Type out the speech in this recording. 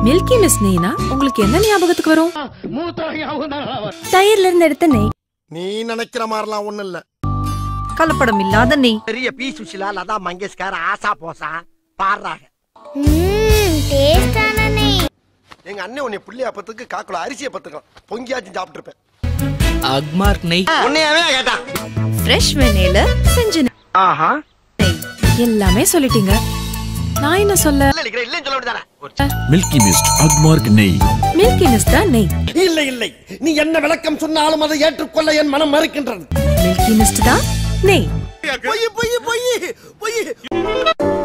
Milky miss நெய்னா உங்களுக்கு என்ன ஞாபகத்துக்கு வரும் தயிர்ல இருந்து எடுத்த நெய் நீ நினைக்கிற மாதிரிலாம் ஒண்ணும் இல்ல கலப்படம் இல்லாத நெய் பெரிய பி சுஷிலா லதா மங்கேஷ்கர் ஆசா போசா பாடுறாங்க டேஸ்டான நெய் எங்க அண்ணன் உன்னை புள்ளியா பத்துக்கு காக்குல அரிசியை பத்துக்கலாம் பொங்கியாச்சும் சாப்பிட்டு இருப்பேன் அக்மார்க் நெய் உன்னையாவே கேட்டான் ஃப்ரெஷ் வெண்ணெயில செஞ்ச நெய். ஆஹா எல்லாமே சொல்லிட்டீங்க நான் என்ன சொல்ல இல்ல இல்ல இல்லன்னு சொல்ல வேண்டியதானே மில்கி மிஸ்ட் அக்மார்க் நெய் மில்கி மிஸ் தான் நெய் இல்லை இல்லை நீ என்ன விளக்கம் சொன்னாலும் அதை ஏற்றுக்கொள்ள என் மனம் மறுக்கின்றது மில்கி மிஸ்ட் தான் நெய் பொய் பொய் பொய் பொய்